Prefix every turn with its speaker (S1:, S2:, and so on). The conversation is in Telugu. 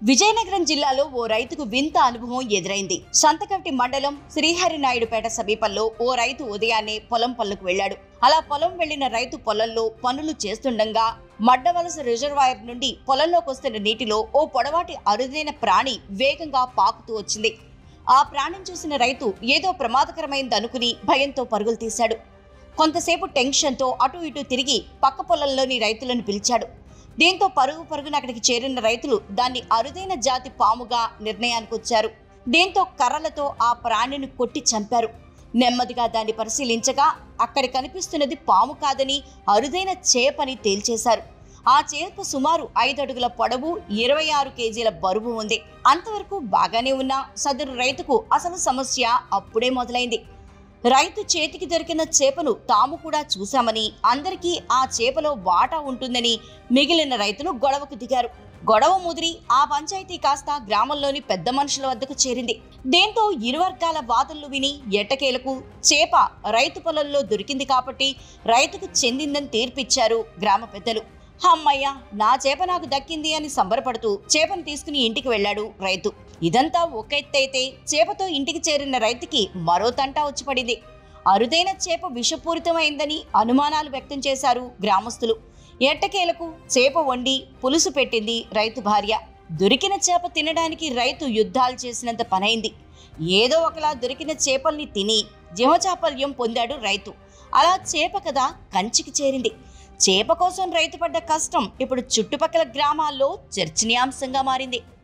S1: విజయనగరం జిల్లాలో ఓ రైతుకు వింత అనుభవం ఎదురైంది సంతకవిటి మండలం శ్రీహరినాయుడుపేట సమీపంలో ఓ రైతు ఉదయాన్నే పొలం పనులకు వెళ్లాడు అలా పొలం వెళ్లిన రైతు పొలంలో పనులు చేస్తుండగా మడ్డవలస రిజర్వాయర్ నుండి పొలంలోకి వస్తున్న నీటిలో ఓ పొడవాటి అరుదైన ప్రాణి వేగంగా పాకుతూ వచ్చింది ఆ ప్రాణిని చూసిన రైతు ఏదో ప్రమాదకరమైంది అనుకుని భయంతో పరుగులు తీశాడు కొంతసేపు టెన్షన్తో అటు ఇటు తిరిగి పక్క పొలంలోని రైతులను పిలిచాడు దీంతో పరుగు పరుగున అక్కడికి చేరిన రైతులు దాన్ని అరుదైన జాతి పాముగా నిర్ణయానికి వచ్చారు దీంతో కర్రలతో ఆ ప్రాణిని కొట్టి చంపారు నెమ్మదిగా దాన్ని పరిశీలించగా అక్కడ కనిపిస్తున్నది పాము కాదని అరుదైన చేపని తేల్చేశారు ఆ చేప సుమారు ఐదు అడుగుల పొడవు ఇరవై ఆరు కేజీల బరువు ఉంది అంతవరకు బాగానే ఉన్న సదరు రైతుకు అసలు సమస్య అప్పుడే మొదలైంది రైతు చేతికి దొరికిన చేపను తాము కూడా చూశామని అందరికీ ఆ చేపలో వాటా ఉంటుందని మిగిలిన రైతులు గొడవకు దిగారు గొడవ ముదిరి ఆ పంచాయతీ కాస్త గ్రామంలోని పెద్ద మనుషుల వద్దకు చేరింది దీంతో ఇరు వర్గాల వాదనలు విని ఎట్టకేలకు చేప రైతు పొలంలో దొరికింది కాబట్టి రైతుకు చెందిందని తీర్పిచ్చారు గ్రామ పెద్దలు అమ్మయ్య నా చేప నాకు దక్కింది అని సంబరపడుతూ చేపను తీసుకుని ఇంటికి వెళ్ళాడు రైతు ఇదంతా ఒక ఎత్తైతే చేపతో ఇంటికి చేరిన రైతుకి మరో తంటా వచ్చి పడింది అరుదైన చేప విషపూరితమైందని అనుమానాలు వ్యక్తం చేశారు గ్రామస్తులు ఎట్టకేలకు చేప వండి పులుసు పెట్టింది రైతు భార్య దొరికిన చేప తినడానికి రైతు యుద్ధాలు చేసినంత పనైంది ఏదో ఒకలా దొరికిన చేపల్ని తిని జీవచాపల్యం పొందాడు రైతు అలా చేప కథ కంచికి చేరింది చేప కోసం రైతు పడ్డ కష్టం ఇప్పుడు చుట్టుపక్కల గ్రామాల్లో చర్చనీయాంశంగా మారింది